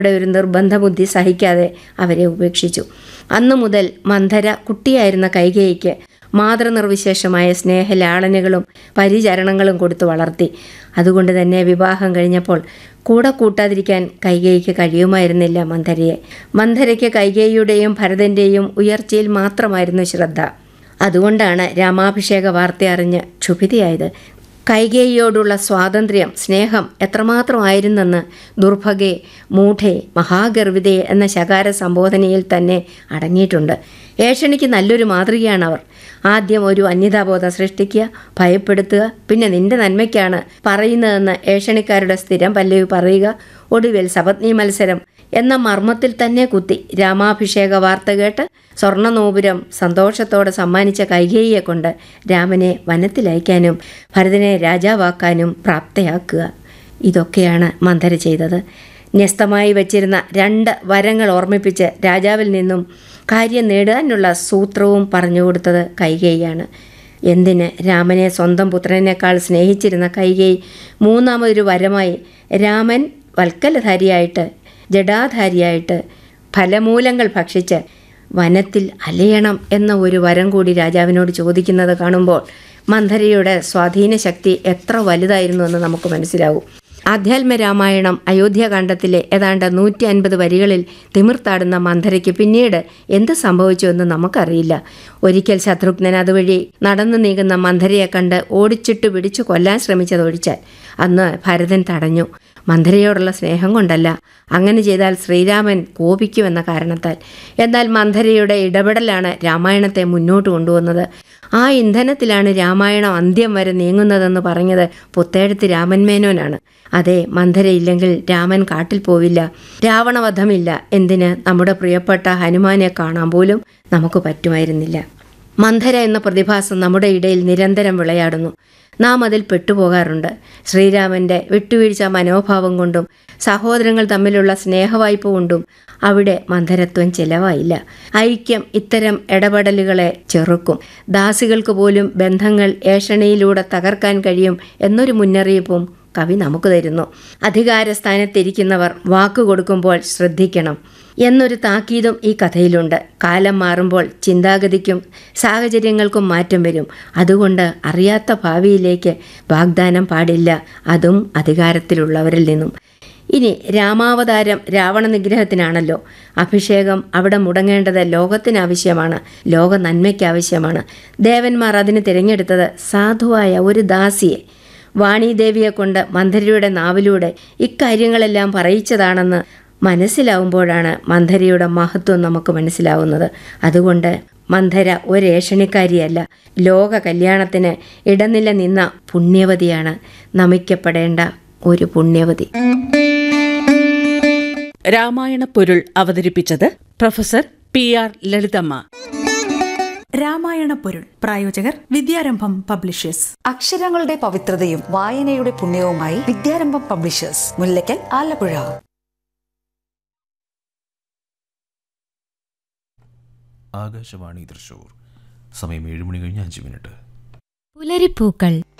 യുടെ ഒരു നിർബന്ധ ബുദ്ധി സഹിക്കാതെ അവരെ ഉപേക്ഷിച്ചു അന്നു മുതൽ മന്ധര കുട്ടിയായിരുന്ന കൈകേയിക്ക് മാതൃനിർവിശേഷമായ സ്നേഹലാളനകളും പരിചരണങ്ങളും കൊടുത്തു വളർത്തി അതുകൊണ്ട് തന്നെ വിവാഹം കഴിഞ്ഞപ്പോൾ കൂടെ കൂട്ടാതിരിക്കാൻ കൈകേയിക്ക് കഴിയുമായിരുന്നില്ല മന്ധരയെ മന്ധരയ്ക്ക് കൈകേയിയുടെയും ഭരതൻ്റെയും ഉയർച്ചയിൽ മാത്രമായിരുന്നു ശ്രദ്ധ അതുകൊണ്ടാണ് രാമാഭിഷേക വാർത്ത അറിഞ്ഞ് ക്ഷുഭിതയായത് കൈകേയിയോടുള്ള സ്വാതന്ത്ര്യം സ്നേഹം എത്രമാത്രമായിരുന്നെന്ന് ദുർഭഗെ മൂഢെ മഹാഗർവിതെ എന്ന ശകാര സംബോധനയിൽ തന്നെ അടങ്ങിയിട്ടുണ്ട് ഏഷണിക്ക് നല്ലൊരു മാതൃകയാണ് അവർ ആദ്യം ഒരു അന്യതാബോധം സൃഷ്ടിക്കുക ഭയപ്പെടുത്തുക പിന്നെ നിന്റെ നന്മയ്ക്കാണ് പറയുന്നതെന്ന് ഏഷണിക്കാരുടെ സ്ഥിരം പല്ലവി പറയുക ഒടുവിൽ സപത്നി മത്സരം എന്ന മർമ്മത്തിൽ തന്നെ കുത്തി രാമാഭിഷേക വാർത്ത കേട്ട് സ്വർണ്ണനൂപുരം സന്തോഷത്തോടെ സമ്മാനിച്ച കൈകേയിയെ കൊണ്ട് രാമനെ വനത്തിലയക്കാനും ഭരതനെ രാജാവാക്കാനും പ്രാപ്തയാക്കുക ഇതൊക്കെയാണ് മന്ധര ചെയ്തത് ന്യസ്തമായി വച്ചിരുന്ന രണ്ട് വരങ്ങൾ ഓർമ്മിപ്പിച്ച് രാജാവിൽ നിന്നും കാര്യം നേടാനുള്ള സൂത്രവും പറഞ്ഞുകൊടുത്തത് കൈകേയിയാണ് എന്തിന് രാമനെ സ്വന്തം പുത്രനേക്കാൾ സ്നേഹിച്ചിരുന്ന കൈകേയി മൂന്നാമതൊരു വരമായി രാമൻ വൽക്കലധാരിയായിട്ട് ജഡാധാരിയായിട്ട് ഫലമൂലങ്ങൾ ഭക്ഷിച്ച് വനത്തിൽ അലയണം എന്ന ഒരു വരം കൂടി രാജാവിനോട് ചോദിക്കുന്നത് കാണുമ്പോൾ മന്ധരയുടെ സ്വാധീന ശക്തി എത്ര വലുതായിരുന്നു എന്ന് നമുക്ക് മനസ്സിലാവും ആധ്യാത്മ രാമായണം അയോധ്യാകാന്ഡത്തിലെ ഏതാണ്ട് നൂറ്റി അൻപത് വരികളിൽ തിമിർത്താടുന്ന മന്ധരയ്ക്ക് പിന്നീട് എന്ത് സംഭവിച്ചു എന്ന് നമുക്കറിയില്ല ഒരിക്കൽ ശത്രുഘ്നൻ അതുവഴി നടന്നു നീങ്ങുന്ന മന്ധരയെ കണ്ട് ഓടിച്ചിട്ട് പിടിച്ചു കൊല്ലാൻ ശ്രമിച്ചതൊഴിച്ചാൽ അന്ന് ഭരതൻ തടഞ്ഞു മന്ധരയോടുള്ള സ്നേഹം കൊണ്ടല്ല അങ്ങനെ ചെയ്താൽ ശ്രീരാമൻ കോപിക്കുമെന്ന കാരണത്താൽ എന്നാൽ മന്ധരയുടെ ഇടപെടലാണ് രാമായണത്തെ മുന്നോട്ട് കൊണ്ടുവന്നത് ആ ഇന്ധനത്തിലാണ് രാമായണം അന്ത്യം വരെ നീങ്ങുന്നതെന്ന് പറഞ്ഞത് പുത്തേഴത്ത് രാമൻ മേനോനാണ് അതെ മന്ധരയില്ലെങ്കിൽ രാമൻ കാട്ടിൽ പോവില്ല രാവണവധമില്ല എന്തിന് നമ്മുടെ പ്രിയപ്പെട്ട ഹനുമാനെ കാണാൻ പോലും നമുക്ക് പറ്റുമായിരുന്നില്ല മന്ധര എന്ന പ്രതിഭാസം നമ്മുടെ ഇടയിൽ നിരന്തരം വിളയാടുന്നു നാം അതിൽ പെട്ടുപോകാറുണ്ട് ശ്രീരാമൻ്റെ വിട്ടുവീഴ്ച മനോഭാവം കൊണ്ടും സഹോദരങ്ങൾ തമ്മിലുള്ള സ്നേഹവായ്പ കൊണ്ടും അവിടെ മന്ധരത്വം ചെലവായില്ല ഐക്യം ഇത്തരം ഇടപെടലുകളെ ചെറുക്കും ദാസികൾക്ക് പോലും ബന്ധങ്ങൾ ഏഷണിയിലൂടെ തകർക്കാൻ കഴിയും എന്നൊരു മുന്നറിയിപ്പും കവി നമുക്ക് തരുന്നു അധികാരസ്ഥാനത്തിരിക്കുന്നവർ വാക്കു കൊടുക്കുമ്പോൾ ശ്രദ്ധിക്കണം എന്നൊരു താക്കീതും ഈ കഥയിലുണ്ട് കാലം മാറുമ്പോൾ ചിന്താഗതിക്കും സാഹചര്യങ്ങൾക്കും മാറ്റം വരും അതുകൊണ്ട് അറിയാത്ത ഭാവിയിലേക്ക് വാഗ്ദാനം പാടില്ല അതും അധികാരത്തിലുള്ളവരിൽ നിന്നും ഇനി രാമാവതാരം രാവണ നിഗ്രഹത്തിനാണല്ലോ അഭിഷേകം അവിടെ മുടങ്ങേണ്ടത് ലോകത്തിന് ആവശ്യമാണ് ലോക നന്മയ്ക്ക് ആവശ്യമാണ് ദേവന്മാർ അതിന് തിരഞ്ഞെടുത്തത് സാധുവായ ഒരു ദാസിയെ വാണീദേവിയെ കൊണ്ട് മന്ധരയുടെ നാവിലൂടെ ഇക്കാര്യങ്ങളെല്ലാം പറയിച്ചതാണെന്ന് മനസ്സിലാവുമ്പോഴാണ് മന്ധരയുടെ മഹത്വം നമുക്ക് മനസ്സിലാവുന്നത് അതുകൊണ്ട് മന്ധര ഒരേഷണിക്കാരിയല്ല ലോക കല്യാണത്തിന് ഇടനില നിന്ന പുണ്യവതിയാണ് നമിക്കപ്പെടേണ്ട ഒരു പുണ്യവതി രാമായണ പൊരുൾ അവതരിപ്പിച്ചത് professor P R Lalithamma Ramayana Porul പ്രായോജകർ വിദ്യാരംഭം പബ്ലിഷേഴ്സ് അക്ഷരങ്ങളുടെ പവിത്രതയും വായനയുടെ പുണ്യവുമായി വിദ്യാരംഭം പബ്ലിഷേഴ്സ് മുല്ലക്കൽ ആലപ്പുഴ ആകാശവാണി തൃശൂർ സമയം ഏഴ് മണി കഴിഞ്ഞ് അഞ്ച് മിനിറ്റ് പുലരിപ്പൂക്കൾ